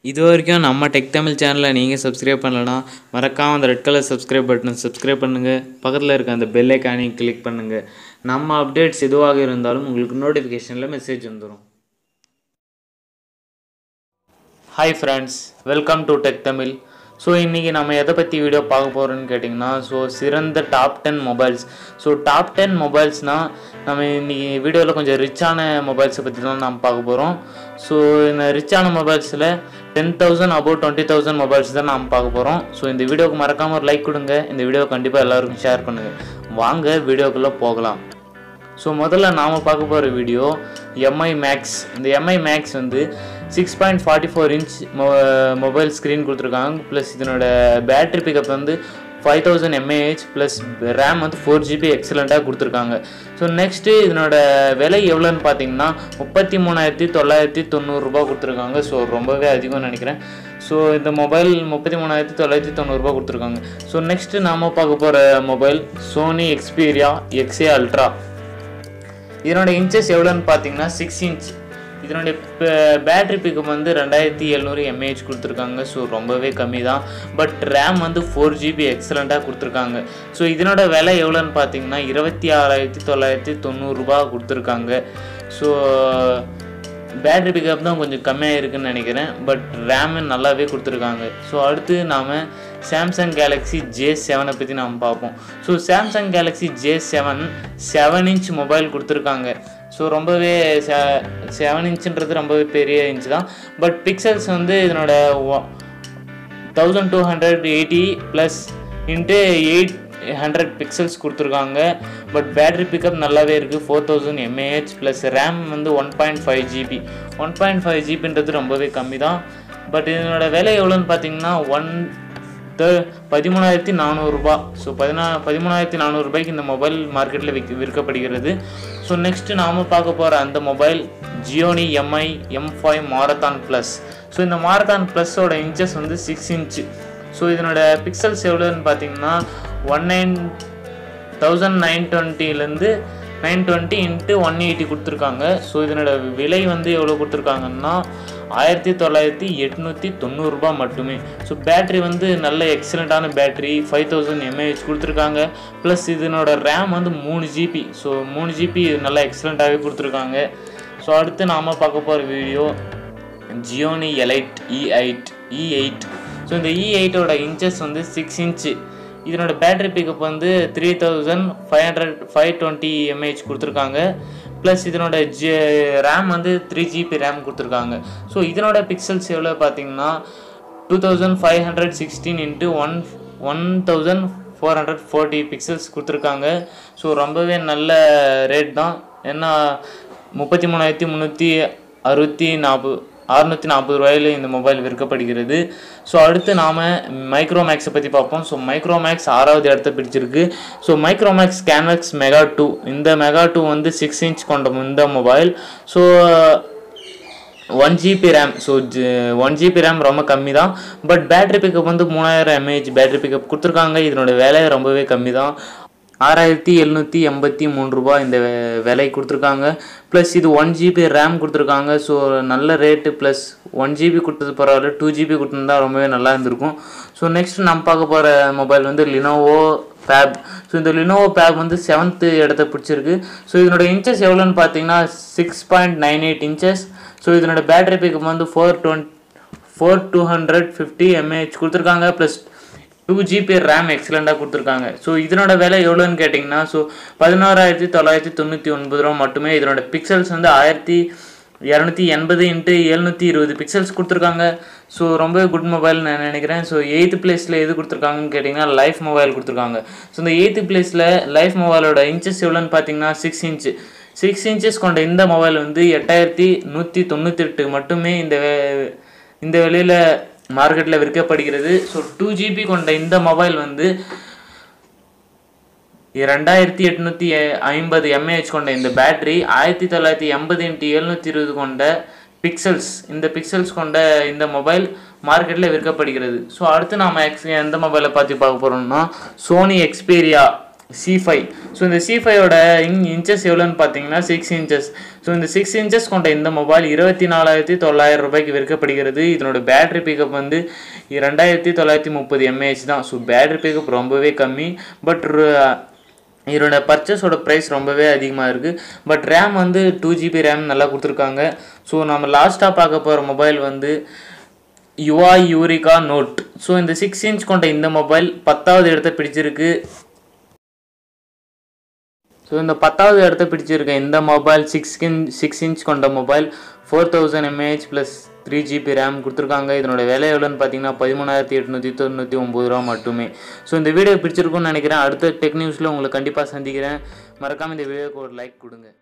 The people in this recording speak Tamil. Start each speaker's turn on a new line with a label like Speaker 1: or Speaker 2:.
Speaker 1: இது வரைக்கும் நம்ம டெக் தமிழ் சேனலை நீங்கள் சப்ஸ்கிரைப் பண்ணலனா மறக்காமல் அந்த ரெட் கலர் சப்ஸ்கிரைப் பட்டனை சப்ஸ்கிரைப் பண்ணுங்கள் பக்கத்தில் இருக்க அந்த பெல் ஐக்கானையும் கிளிக் பண்ணுங்கள் நம்ம அப்டேட்ஸ் எதுவாக இருந்தாலும் உங்களுக்கு நோட்டிஃபிகேஷனில் மெசேஜ் வந்துடும் hi friends welcome to tech Tamil so இன்றைக்கி நம்ம எதை பற்றி வீடியோ பார்க்க போகிறோன்னு கேட்டிங்கன்னா ஸோ சிறந்த top ten mobiles so top ten மொபைல்ஸ்னால் நம்ம இன்றைக்கி வீடியோவில் கொஞ்சம் ரிச்சான மொபைல்ஸை பற்றி தான் நம்ம பார்க்க போகிறோம் ஸோ இந்த ரிச்சான மொபைல்ஸில் ten thousand about twenty thousand mobiles தான் நம்ம பார்க்க போகிறோம் ஸோ இந்த வீடியோக்கு மறக்காமல் ஒரு லைக் கொடுங்க இந்த வீடியோ கண்டிப்பாக எல்லாருக்கும் ஷேர் பண்ணுங்கள் வாங்க வீடியோக்குள்ளே போகலாம் ஸோ முதல்ல நாம் பார்க்க போகிற வீடியோ எம்ஐ மேக்ஸ் இந்த எம்ஐ மேக்ஸ் வந்து six point forty four inch மொ மொபைல் ஸ்க்ரீன் கொடுத்துருக்காங்க ப்ளஸ் இதனோட பேட்ரி பிக்கப் வந்து five thousand mAh plus RAM வந்து ஃபோர் ஜிபி எக்ஸலண்ட்டாக கொடுத்துருக்காங்க ஸோ நெக்ஸ்ட்டு இதனோட விலை எவ்வளோன்னு பார்த்தீங்கன்னா முப்பத்தி மூணாயிரத்தி தொள்ளாயிரத்தி தொண்ணூறுரூபா கொடுத்துருக்காங்க ஸோ ரொம்பவே அதிகம்னு நினைக்கிறேன் ஸோ இந்த மொபைல் முப்பத்தி மூணாயிரத்தி தொள்ளாயிரத்தி தொண்ணூறுரூபா கொடுத்துருக்காங்க ஸோ நெக்ஸ்ட்டு நாம் பார்க்க போகிற mobile Sony Xperia XA ultra இதனோட இன்ச்சஸ் எவ்வளோன்னு பார்த்தீங்கன்னா சிக்ஸ் இன்ச் இதனுடைய பேட்ரி பிக்கப் வந்து ரெண்டாயிரத்தி எழுநூறு எம்ஏஹெச் கொடுத்துருக்காங்க ஸோ ரொம்பவே கம்மி தான் பட் ரேம் வந்து ஃபோர் ஜிபி எக்ஸலண்ட்டாக கொடுத்துருக்காங்க ஸோ இதனோட விலை எவ்வளோன்னு பார்த்தீங்கன்னா இருபத்தி ஆறாயிரத்தி தொள்ளாயிரத்தி தொண்ணூறுரூபா கொடுத்துருக்காங்க ஸோ பேட்ரி பிக்கப் தான் கொஞ்சம் கம்மியாக இருக்குன்னு நினைக்கிறேன் பட் ரேமு நல்லாவே கொடுத்துருக்காங்க ஸோ அடுத்து நாம் சாம்சங் கேலக்ஸி ஜே செவனை பற்றி நாம் பார்ப்போம் so Samsung Galaxy J seven seven inch mobile கொடுத்துருக்காங்க ஸோ ரொம்பவே செவன் இன்ச்சுன்றது ரொம்பவே பெரிய இன்ச் தான் பட் பிக்சல்ஸ் வந்து இதனோட thousand two hundred eighty plus into eight hundred pixels கொடுத்துருக்காங்க பட் பேட்ரி பிக்கப் நல்லாவே இருக்குது four thousand mAh plus RAM வந்து one point five GB one point five ஜிபின்றது ரொம்பவே கம்மி தான் பட் இதனோட விலை எவ்வளோன்னு பார்த்தீங்கன்னா ஒன் த பதிமூணாயிரத்தி நானூறுரூபா ஸோ பதினா பதிமூணாயிரத்தி நானூறுரூபாய்க்கு இந்த மொபைல் மார்க்கெட்டில் விற்க விற்கப்படுகிறது ஸோ நெக்ஸ்ட்டு நாம் பார்க்க போகிற அந்த mobile Gionee Mi M five marathon plus so இந்த மாரத்தான் ப்ளஸோட இன்ச்சஸ் வந்து சிக்ஸ் இன்ச்சு ஸோ இதனோட பிக்சல்ஸ் எவ்வளோன்னு பார்த்தீங்கன்னா ஒன் நைன் தௌசண்ட் நைன் டுவெண்ட்டிலேருந்து nine twenty into one eighty கொடுத்துருக்காங்க ஸோ இதனோட விலை வந்து எவ்வளோ கொடுத்துருக்காங்கன்னா ஆயிரத்தி தொள்ளாயிரத்தி எட்நூற்றி தொண்ணூறுரூபா மட்டுமே ஸோ பேட்ரி வந்து நல்ல எக்ஸலண்ட்டான பேட்ரி ஃபைவ் தௌசண்ட் எம்ஏஹெச் கொடுத்துருக்காங்க ப்ளஸ் இதனோட ரேம் வந்து மூணு ஜிபி ஸோ மூணு ஜிபி நல்லா எக்ஸலண்ட்டாகவே கொடுத்துருக்காங்க ஸோ அடுத்து நாம் பார்க்க போகிற video Gionee elite E eight E eight so இந்த இ எயிட்டோட இன்ச்சஸ் வந்து சிக்ஸ் இன்ச்சு இதனோட பேட்ரி பிக்கப் வந்து three thousand five hundred five twenty mAh கொடுத்துருக்காங்க ப்ளஸ் இதனோட ஜி ரேம் வந்து த்ரீ ஜிபி ரேம் கொடுத்துருக்காங்க ஸோ இதனோட பிக்சல்ஸ் எவ்வளோ பார்த்தீங்கன்னா two thousand five hundred sixteen into one one thousand four hundred forty pixels கொடுத்துருக்காங்க ஸோ ரொம்பவே நல்ல ரேட் தான் ஏன்னா முப்பத்தி மூணாயிரத்தி முந்நூற்றி அறுபத்தி நாற்பது அறுநூற்றி நாற்பது ரூபாயில் இந்த மொபைல் விற்கப்படுகிறது ஸோ அடுத்து நாம் மைக்ரோமேக்ஸை பற்றி பார்ப்போம் ஸோ மைக்ரோமேக்ஸ் ஆறாவது இடத்த பிடிச்சிருக்கு so Micromax Canvas mega two இந்த மெகா டூ வந்து சிக்ஸ் இன்ச் கொண்ட இந்த mobile so one GB RAM so one GB RAM ரொம்ப கம்மி தான் பட் பேட்ரி பிக்கப் வந்து மூணாயிரம் எம்ஏஹெச் பேட்ரி பிக்கப் கொடுத்துருக்காங்க இதனோட விலை ரொம்பவே கம்மி தான் ஆறாயிரத்தி எழுநூற்றி எண்பத்தி மூணு ரூபா இந்த விலை கொடுத்துருக்காங்க ப்ளஸ் இது ஒன் ஜிபி ரேம் கொடுத்துருக்காங்க ஸோ நல்ல ரேட்டு ப்ளஸ் ஒன் ஜிபி கொடுத்தது பரவாயில்ல டூ ஜிபி கொடுத்துருந்தா ரொம்பவே நல்லா இருந்திருக்கும் ஸோ நெக்ஸ்ட் நம்ம பார்க்க போகிற மொபைல் வந்து லினோவோ பேப் ஸோ இந்த லினோவோ பேப் வந்து செவன்த்து இடத்த பிடிச்சிருக்கு ஸோ இதனோட இன்ச்சஸ் எவ்வளோன்னு பார்த்தீங்கன்னா six point nine eight inches so இதனோட பேட்டரி பிக்கப் வந்து four twenty four two hundred fifty mAh கொடுத்துருக்காங்க ப்ளஸ் டூ ஜிபி ரேம் எக்ஸலண்ட்டாக கொடுத்துருக்காங்க ஸோ இதனோட விலை எவ்வளோன்னு கேட்டிங்கன்னா ஸோ பதினோராயிரத்தி தொள்ளாயிரத்தி தொண்ணூற்றி ஒன்பது ரூபா மட்டுமே இதனோட பிக்சல்ஸ் வந்து ஆயிரத்தி இரநூத்தி எண்பது இன்ட்டு எழுநூற்றி இருபது பிக்சல்ஸ் கொடுத்துருக்காங்க ஸோ ரொம்பவே குட் மொபைல் நான் நினைக்கிறேன் ஸோ எயித்து பிளேஸில் எது கொடுத்துருக்காங்கன்னு கேட்டிங்கன்னா லைஃப் மொபைல் கொடுத்துருக்காங்க ஸோ இந்த எயித்து பிளேஸில் லைஃப் மொபைலோட இன்ச்சஸ் எவ்வளோன்னு பார்த்தீங்கன்னா சிக்ஸ் இன்ச்சு சிக்ஸ் இன்ச்சஸ் கொண்ட இந்த மொபைல் வந்து எட்டாயிரத்தி நூற்றி தொண்ணூற்றி எட்டு மட்டுமே இந்த இந்த விலையில் மார்க்கெட்டில் விற்கப்படுகிறது ஸோ டூ ஜிபி கொண்ட இந்த மொபைல் வந்து ரெண்டாயிரத்தி எட்நூற்றி ஐம்பது எம்ஏஹெச் கொண்ட இந்த பேட்ரி ஆயிரத்தி தொள்ளாயிரத்தி எண்பது இன்ட்டு எழுநூற்றி இருபது கொண்ட பிக்சல்ஸ் இந்த பிக்சல்ஸ் கொண்ட இந்த மொபைல் மார்க்கெட்டில் விற்கப்படுகிறது ஸோ அடுத்து நாம் எக்ஸ் எந்த மொபைலை பார்த்து பார்க்க போகிறோம்னா Sony Xperia C five so இந்த சி ஃபைவோட இன் இன்ச்சஸ் எவ்வளோன்னு பார்த்தீங்கன்னா சிக்ஸ் இன்ச்சஸ் ஸோ இந்த சிக்ஸ் இன்ச்சஸ் கொண்ட இந்த மொபைல் இருபத்தி நாலாயிரத்தி தொள்ளாயிரம் ரூபாய்க்கு விற்கப்படுகிறது இதனோட பேட்டரி பிக்கப் வந்து ரெண்டாயிரத்தி தொள்ளாயிரத்தி முப்பது எம்ஏஹெச் தான் ஸோ பேட்டரி பிக்கப் ரொம்பவே கம்மி பட் இதோட பர்ச்சேஸோட ப்ரைஸ் ரொம்பவே அதிகமாக இருக்குது பட் ரேம் வந்து டூ ஜிபி ரேம் நல்லா கொடுத்துருக்காங்க ஸோ நம்ம லாஸ்ட்டாக பார்க்க போகிற மொபைல் வந்து யுவா யூரிகா நோட் ஸோ இந்த சிக்ஸ் இன்ச் கொண்ட இந்த மொபைல் பத்தாவது இடத்த பிடிச்சிருக்கு ஸோ இந்த பத்தாவது இடத்த பிடிச்சிருக்க இந்த mobile six inch six inch கொண்ட mobile four thousand mAh plus three GB RAM கொடுத்துருக்காங்க இதனோட விலை எவ்வளோன்னு பார்த்தீங்கன்னா பதிமூணாயிரத்தி எட்நூற்றி தொண்ணூற்றி ஒம்பது ரூபா மட்டுமே ஸோ இந்த வீடியோ பிடிச்சிருக்கும்னு நினைக்கிறேன் அடுத்த டெக் நியூஸில் உங்களை கண்டிப்பாக சந்திக்கிறேன் மறக்காமல் இந்த வீடியோக்கு ஒரு லைக் கொடுங்க